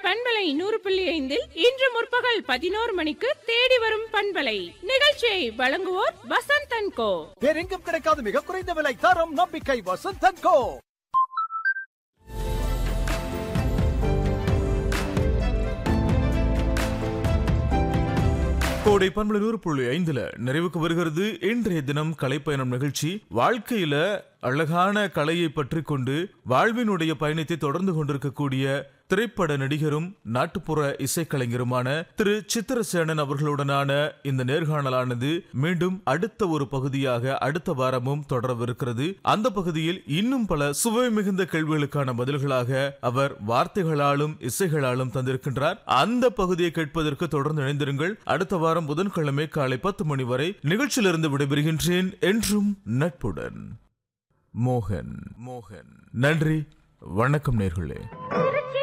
பண்பலை நூறு புள்ளி ஐந்தில் இன்று முற்பகல் பதினோரு மணிக்கு தேடி வரும் பண்பலை நிகழ்ச்சியை வழங்குவோர் வசந்தன் கோ வேறெங்கும் கிடைக்காத மிக குறைந்த விலை தரம் நம்பிக்கை வசந்தன் கோ கோடை பண்பலை நூறு புள்ளி ஐந்துல நிறைவுக்கு வருகிறது இன்றைய தினம் கலைப்பயணம் நிகழ்ச்சி வாழ்க்கையில அழகான கலையை பற்றி கொண்டு வாழ்வினுடைய பயணத்தை தொடர்ந்து கொண்டிருக்கக்கூடிய திரைப்பட நடிகரும் நாட்டுப்புற இசைக்கலைஞருமான திரு சித்திரசேனன் அவர்களுடனான இந்த நேர்காணலானது மீண்டும் அடுத்த ஒரு பகுதியாக அடுத்த வாரமும் தொடரவிருக்கிறது அந்த பகுதியில் இன்னும் பல சுவை மிகுந்த கேள்விகளுக்கான பதில்களாக அவர் வார்த்தைகளாலும் இசைகளாலும் தந்திருக்கின்றார் அந்த பகுதியை கேட்பதற்கு தொடர்ந்து இணைந்திருங்கள் அடுத்த வாரம் புதன்கிழமை காலை பத்து மணி வரை நிகழ்ச்சியிலிருந்து விடைபெறுகின்றேன் என்றும் நட்புடன் மோகன் மோகன் நன்றி வணக்கம் நேர்களே